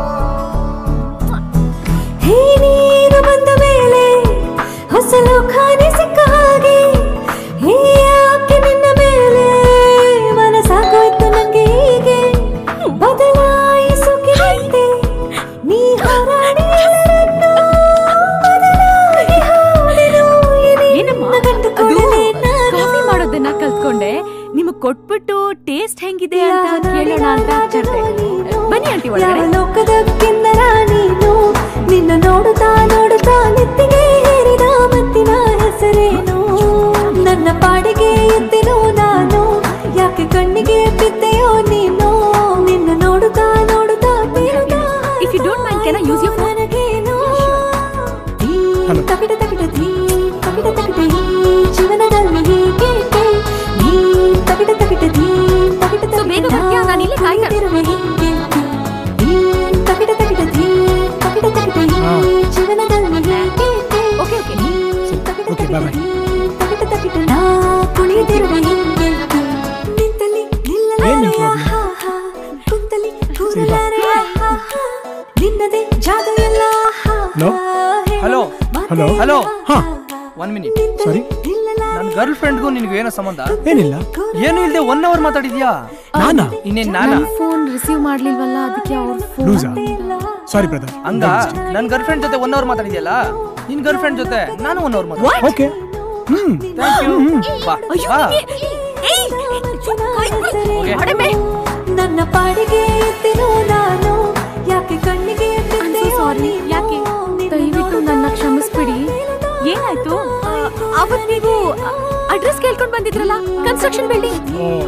ಹೇ ನೀನು ಬಂದ ಮೇಲೆ ಹೊಸ ಲೋಕಾನೆ ಸಿಕ್ಕ ಹಾಗೆ ಹೇ ಯಾಕೆ ನಿನ್ನ ಮೇಲೆ ಮನಸ್ಸಾಗೋಯ್ತು ನಂಗೆ ಹೀಗೆ ಬದಲಾಯಿಸುತ್ತಿದ್ದೆ ನೀ ಹಾರಾಡಿ ಎಲ್ಲರನ್ನೂ ಬದಲಾಗಿ ಹಾಡೆನು ಏನಮ್ಮ ನಿನ್ನ ಕಂಡು ಅದು ಕೂಡಲೇ ನಾನು ಕಾಫಿ ಮಾಡೋದನ್ನ ಕಲ್ತ್ಕೊಂಡೆ ನಿಮಗ್ ಕೊಟ್ಬಿಟ್ಟು ಟೇಸ್ಟ್ ಹೆಂಗಿದೆ ಅಂತ ಕೇಳೋಣ ಅಂತ ಹಚ್ಚಿರ್ದೆ ಬನ್ನಿ ಆಂಟಿ ಯಾವ ಒಳಗಡೆ ಲೋಕದ ಕಿನ್ನರ ನೀನು ನಿನ್ನ ನೋಡುತ್ತಾ ನೋಡುತ್ತಾ ನೆತ್ತಿಗೆ ಹೇರಿದ ಮತ್ತಿನ ಹೆಸರೇನು ನನ್ನ ಪಾಡಿಗೆ ಎದ್ದೆನು ನಾನು ಯಾಕೆ ಕಣ್ಣಿಗೆ ಬಿದ್ದೆಯೋ ನೀನು ನಿನ್ನ ನೋಡುತ್ತಾ ನೋಡುತ್ತಾ ಬೀರುತ್ತಾ If you don't mind, can I use your phone? ನನಗೇನು Hello. ತಗಿಡ ತಗಿಡ ಧೀ ತಗಿಡ ತಗಿಡ ಈ ಜೀವನದಲ್ಲಿ ಹೀಗೇಕೆ ನೀ ತಗಿಡ ತಗಿಡ ಧೀ ತಗಿಡ So, ಬೇಗ ಬರ್ತೀಯಾ? ನಾನ್ ಇಲ್ಲೇ ಕಾಯ್ತಾ ಕಾಯ್ತಿರುವೆ ಹೀಗೇಕೆ ಈ ತಗಿಡ ತಗಿಡ ಧೀ ತಗಿಡ ತಗಿಡ ಈ ಹಾ. ಜೀವನದಲ್ಲಿ ಹೀಗೇಕೆ ಓಕೆ ಓಕೆ ನೀ ತಗಿಡ Okay, ತಗಿಡ bye-bye. ಧೀ ತಗಿಡ ತಗಿಡ ನಾ ಕುಣಿದಿರುವೆ ಹೀಗೇಕೆ ನಿಂತಲ್ಲಿ ನಿಲ್ಲಲಾರೆ ಏನ್ ನಿನ್ problem? ಆಹಾ ಹಾ. ಕುಂತಲ್ಲಿ ಕೂರಲಾರೆ ಆಹಾ ಹಾ. ನಿನ್ನದೇ ಜಾದು ಎಲ್ಲ ಆಹಾ No? ಹಲೋ ಹಲೋ ಹಲೋ ಹಾ ಒನ್ ಮಿನಿಟ್ ಸಾರಿ ನನ್ನ ಗರ್ಲ್ ಫ್ರೆಂಡ್ಗೂ ನಿನ್ಗೂ ಏನೋ ಸಂಬಂಧ ಏನಿಲ್ಲ ಏನು ಇಲ್ದೆ ಒನ್ ಅವರ್ ಮಾತಾಡಿದ್ಯಾ ನಾನಾ ಇನ್ನೇನ್ ನಾನಾ ನನ್ ಫೋನ್ ರಿಸೀವ್ ಮಾಡ್ಲಿಲ್ವಲ್ಲ ಅದಕ್ಕೆ ಅವ್ರ ಫೋನ್ ಲೂಸಾ ಸಾರಿ ಬ್ರದರ್ ಹಂಗ ನನ್ನ ಗರ್ಲ್ ಫ್ರೆಂಡ್ ಜೊತೆ ಒನ್ ಅವರ್ ಮಾತಾಡಿದ್ಯಲ್ಲ ನಿನ್ ಗರ್ಲ್ ಫ್ರೆಂಡ್ ಜೊತೆ ನಾನು ಒನ್ ಅವರ್ ಮಾತಾಡ ಓಕೆ ಹ್ಮ್ ಥ್ಯಾಂಕ್ ಯು ಬಾ ಅಯ್ಯೋ ಬಾ ನೀನೆ- ಏಯ್, ಕೈ ಬಿಡು. Okay. ಹೊಡೆಮೆ. ನನ್ನ ಪಾಡಿಗೆ ಎತ್ತಿನೋ ನಾನು ಯಾಕೆ ಕಣ್ಣಿಗೆ I'm so sorry. ಯಾಕೆ ದಯವಿಟ್ಟು ನನ್ನ ಕ್ಷಮಿಸ್ಬಿಡಿ ಏನಾಯ್ತು ಆ, ಅವತ್ ನೀವು ಅಡ್ರೆಸ್ ಕೇಳ್ಕೊಂಡ್ ಬಂದಿದ್ರಲ್ಲ ಕನ್ಸ್ಟ್ರಕ್ಷನ್ ಬಿಲ್ಡಿಂಗ್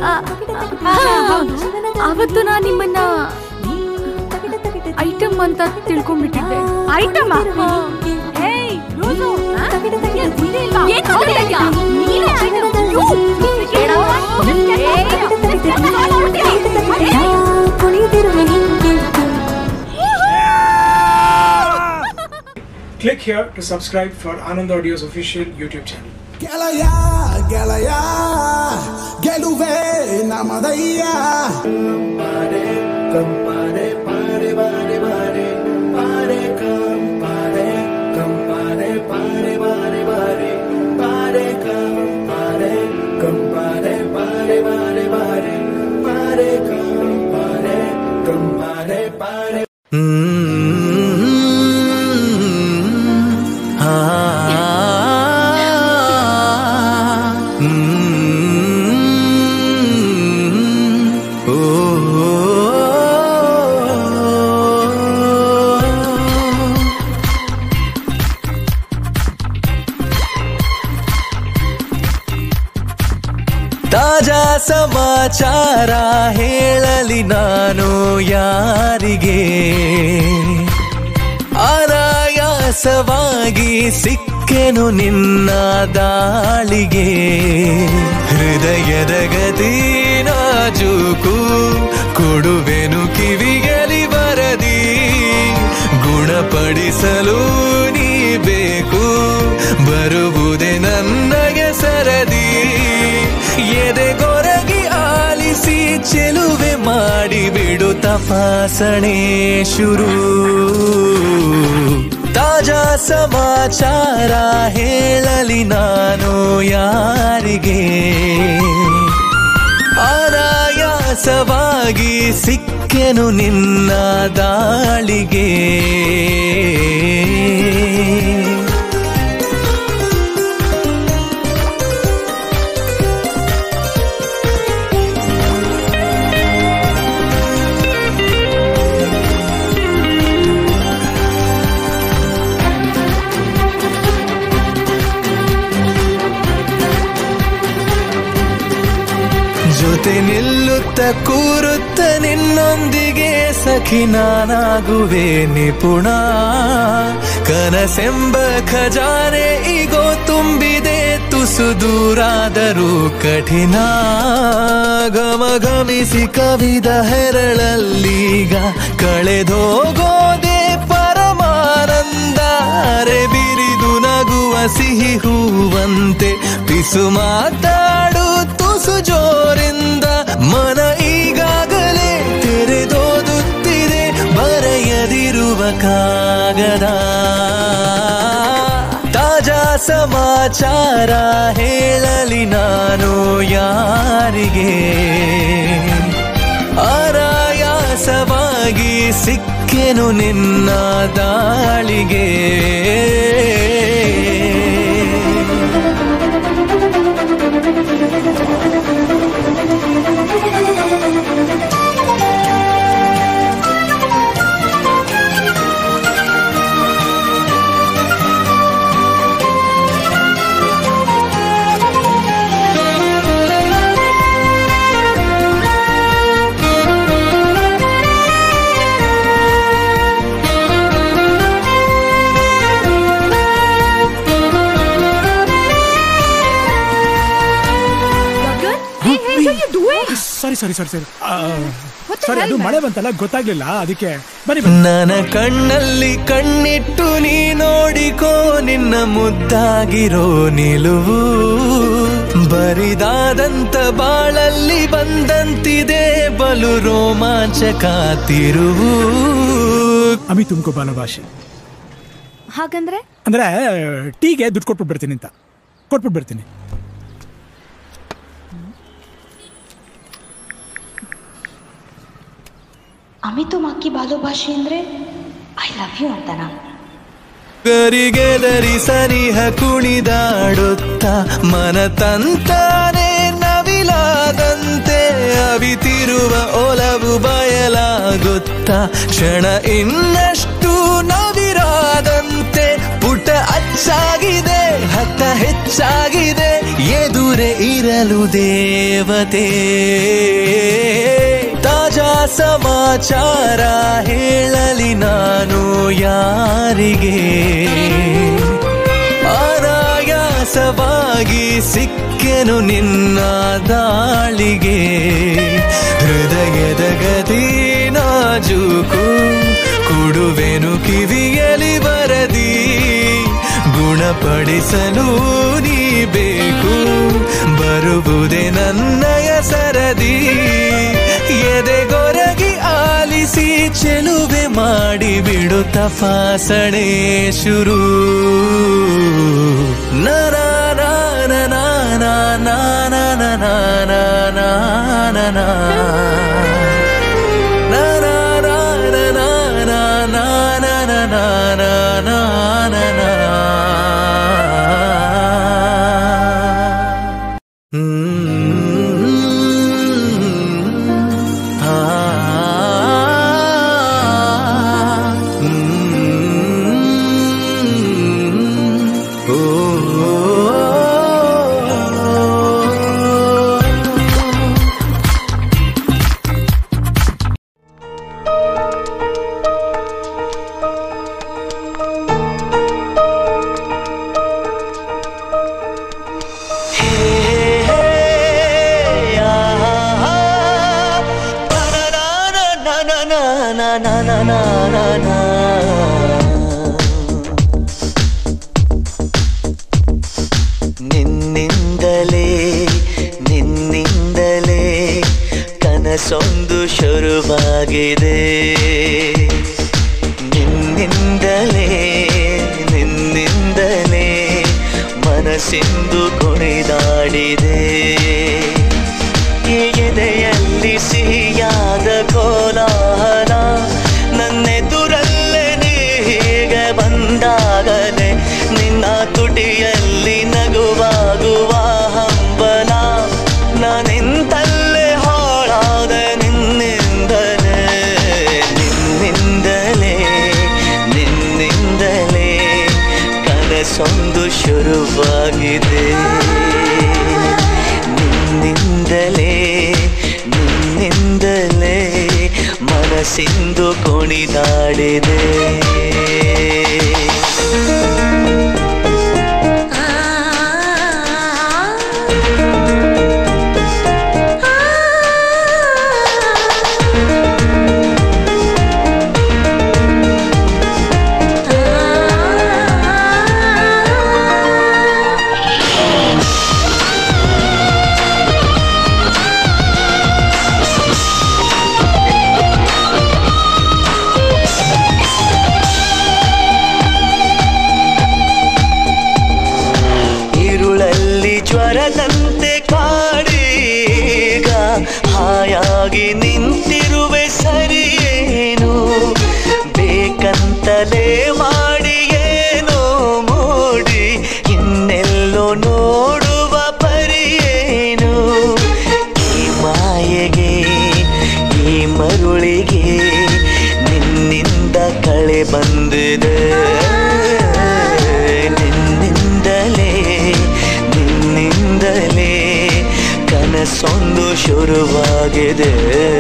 ಅವತ್ತು ನಾ ನಿಮ್ಮನ್ನ ಐಟಮ್ ಅಂತ ತಿಳ್ಕೊಂಡ್ಬಿಟ್ಟಿದ್ದೆ ಐಟಮ್ ಕುಣಿದಿರುವೆ ಹಿಂಗೆ Click here to subscribe for Anand Audio's official YouTube channel. ಗೆಳೆಯ ಗೆಳೆಯ ಗೆಲುವೆ ನಮದಯ್ಯ ತಾಜಾ ಸಮಾಚಾರ ಹೇಳಲಿ ನಾನು ಯಾರಿಗೆ ಆರಾಯಾಸವಾಗಿ ಸಿಕ್ಕೆನು ನಿನ್ನ ದಾಳಿಗೆ ಹೃದಯದ ಗತಿ ನಾಜೂಕು ಕೊಡುವೆನು ಕಿವಿಗಲಿ ಬರದಿ ಗುಣಪಡಿಸಲು ನೀ ಬೇಕು ಬರುವುದೇ ನನ್ನಗೆ ಸರದಿ ಎದೆಗೊರಗಿ ಆಲಿಸಿ ಚೆಲುವೆ ಮಾಡಿ ಬಿಡು ತಪಾಸಣೆ ಶುರು ತಾಜಾ ಸಮಾಚಾರ ಹೇಳಲಿ ನಾನು ಯಾರಿಗೆ ಆರಾಯಾಸವಾಗಿ ಸಿಕ್ಕೆನು ನಿನ್ನ ದಾಳಿಗೆ ಜೊತೆ ನಿಲ್ಲುತ್ತ ಕೂರುತ್ತ ನಿನ್ನ ನಿನ್ನೊಂದಿಗೆ ಸಖಿ ನಾನಾಗುವೆ ನಿಪುಣ ಕನಸೆಂಬ ಖಜಾನೆ ಈಗೋ ತುಂಬಿದೆ ತುಸು ದೂರಾದರೂ ಕಠಿಣ ಗಮ ಗಮಿಸಿ ಕವಿದ ಹೆರಳಲ್ಲೀಗ ಕಳೆದೋಗೋದೆ ಪರಮಾನಂದ ಅರೆ ಬಿರಿದು ನಗುವ ಸಿಹಿ ಹೂವಂತೆ ಪಿಸು ಮಾತಾಡು ತುಸು ಜೋರಿಂದ ಮನ ಈಗಾಗಲೇ ತೆರೆದೋದುತ್ತಿದೆ ಬರೆಯದಿರುವ ಕಾಗದ ತಾಜಾ ಸಮಾಚಾರ ಹೇಳಲಿ ನಾನು ಯಾರಿಗೆ ಆರಾಯಾಸವಾಗಿ ಸಿಕ್ಕೆನು ನಿನ್ನ ದಾಳಿಗೆ ಸಾರಿ ಸಾರಿ ಸಾರಿ ಸಾರಿ What the ಸಾರಿ hell, ಅದು man? ಮಳೆ ಬಂತಲ್ಲ ಗೊತ್ತಾಗ್ಲಿಲ್ಲ ಅದಕ್ಕೆ ಬನ್ನಿ ಬನ್ನಿ ನನ್ನ ಕಣ್ಣಲ್ಲಿ ಕಣ್ಣಿಟ್ಟು ನೀ ನೋಡಿಕೋ ನಿನ್ನ ಮುದ್ದಾಗಿರೋ ನಿಲುವು ಬರಿದಾದಂತ ಬಾಳಲ್ಲಿ ಬಂದಂತಿದೆ ಬಲು ರೋಮಾಂಚಕ ತಿರುವು ಅಮಿ ತುಮಕೋ ಬಾಲ ಭಾಷೆ ಹಾಗಂದ್ರೆ ಅಂದ್ರೆ ಟೀಗೆ ದುಡ್ಡು ಕೊಟ್ಬಿಟ್ಟು ಬರ್ತೀನಿ ಅಂತ ಕೊಟ್ಬಿಟ್ಟು ಬರ್ತೀನಿ ಅಮಿತು ಮಕ್ಕಿ ಬಾಲೋಭಾಷೆ ಅಂದ್ರೆ ಐ ಲವ್ ಯು ಅಂತನಾ ಗರಿಗೆದರಿ ಸನಿಹ ಕುಣಿದಾಡುತ್ತ ಮನ ತಂತಾನೆ ನವಿಲಾದಂತೆ ಅವಿತಿರುವ ಒಲವು ಬಯಲಾಗುತ್ತ ಕ್ಷಣ ಇನ್ನಷ್ಟು ನವಿರಾದಂತೆ ಪುಟ ಅಚ್ಚಾಗಿದೆ ಹತ್ತ ಹೆಚ್ಚಾಗಿದೆ ಎದುರೆ ಇರಲು ದೇವತೆ ತಾಜಾ ಸಮಾಚಾರ ಹೇಳಲಿ ನಾನು ಯಾರಿಗೆ ಆರಾಯಾಸವಾಗಿ ಸಿಕ್ಕೆನು ನಿನ್ನ ದಾಳಿಗೆ ಹೃದಯದ ಗತಿ ನಾಜೂಕು ಕೊಡುವೆನು ಕಿವಿಯಲಿ ಬರದಿ ಗುಣಪಡಿಸಲು ನೀ ಬೇಕು ಬರುವುದೇ ನನ್ನಯ ಸರದಿ ಎದೆಗೊರಗಿ ಆಲಿಸಿ ಚೆಲುವೆ ಮಾಡಿ ಬಿಡು ತಪಾಸಣೆ ಶುರು ನರ ನಾನ ನಾನ ನಾನ ನಾನ ನಾನ ನಿನ್ನಿಂದಲೇ ನಿನ್ನಿಂದಲೇ ಕನಸೊಂದು ಶುರುವಾಗಿದೆ ನಿನ್ನಿಂದಲೇ ನಿನ್ನಿಂದಲೇ ಮನಸ್ಸಿಂದು ಕುಣಿದಾಡಿದೆ ಈ ಎದೆಯಲ್ಲಿ ಸಿಹಿಯಾದ ಕೋಲಾಹಲ ನನ್ನೆದುರಲ್ಲೇ ನೀ ಹೀಗೆ ಬಂದಾಗಲೇ ನಿನ್ನ ತುಟಿಯಲ್ಲಿ ನಗುವಾಗುವ ಹಂಬಲ ನಾನಿಂತಲ್ಲೇ ಹಾಳಾದ ನಿನ್ನಿಂದಲೇ ನಿನ್ನಿಂದಲೇ ನಿನ್ನಿಂದಲೇ ಕನಸೊಂದು ಶುರುವಾಗಿದೆ ನಿನ್ನಿಂದಲೇ ನಿನ್ನಿಂದಲೇ ಮನಸ್ಸಿಂದು ಕುಣಿದಾಡಿದೆ ഇരുളಲ್ಲಿ ಜ್ವರದಂತೆ ಕಾಡೀಗ ಹಾಯಾಗಿ ನಿಂತಿರುವೆ ಸರಿಯೇನು ಬೇಕಂತಲೇ ಮಾಡಿ ಏನೋ ಮೂಡಿ ಇನ್ನೆಲ್ಲೋ ನೋಡುವ ಪರಿಯೇನು ಈ ಮಾಯೆಗೆ ಈ ಮರುಳಿಗೆ ನಿನ್ನಿಂದ ಕಳೆ ಬಂದಿದೆ ನಿನ್ನಿಂದಲೇ ನಿನ್ನಿಂದಲೇ ಕನಸೊಂದು ಶುರುವಾಗಿದೆ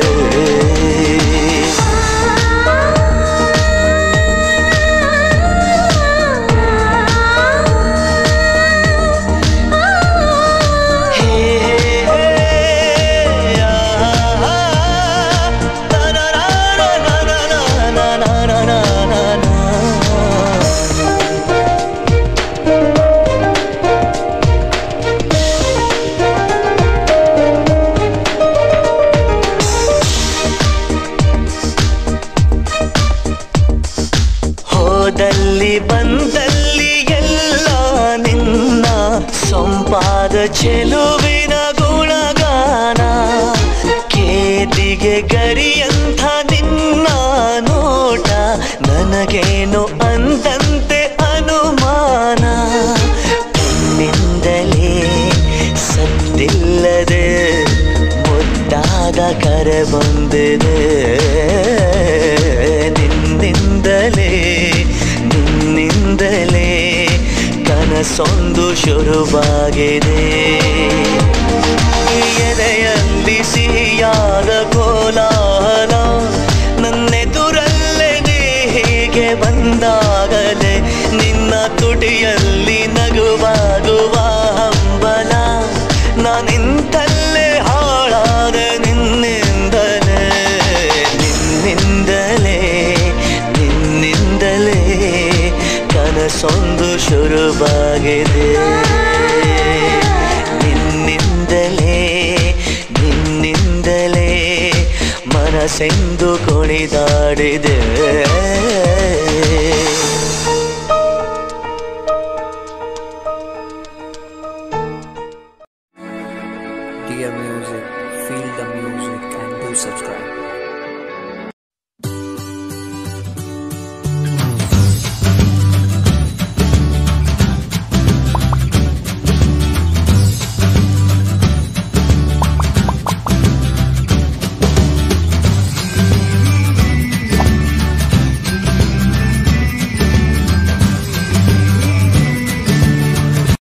ಹೋದಲ್ಲಿ ಬಂದಲ್ಲಿ ಎಲ್ಲ ನಿನ್ನ ಸೊಂಪಾದ ಚೆಲುವಿನ ಗುಣಗಾನ ಕೇದಿಗೆ ಗರಿಯಂಥ ನಿನ್ನ ನೋಟ ನನಗೇನು ಅಂದಂತೆ ಅನುಮಾನ ನಿಂದಲೇ ಸತ್ತಿಲ್ಲದೆ ಮುದ್ದಾದ ಕರೆ ಬಂದಿದೆ ನಿನ್ನಿಂದಲೇ ನಿನ್ನಿಂದಲೇ ಕನಸೊಂದು ಶುರುವಾಗಿದೆ ಎದೆಯಲ್ಲಿ ಸಿಹಿಯಾದ ಕೋಲಾಹಲ ನನ್ನೆದುರಲ್ಲೇ ನೀ ಹೀಗೆ ಬಂದಾಗಲೇ ನಿನ್ನ ತುಟಿಯಲ್ಲಿ ನಗುವಾಗುವ ಹಂಬಲ ನಾನಿಂತಲ್ಲೇ ಹಾಳಾದ ನಿನ್ನಿಂದಲೇ ನಿನ್ನಿಂದಲೇ ನಿನ್ನಿಂದಲೇ ಕನಸೊಂದು ಶುರುವಾಗಿದೆ ನಿನ್ನಿಂದಲೇ ನಿನ್ನಿಂದಲೇ ಮನಸ್ಸೆಂದು ಕುಣಿದಾಡಿದೆ Dear music, feel the music and do subscribe.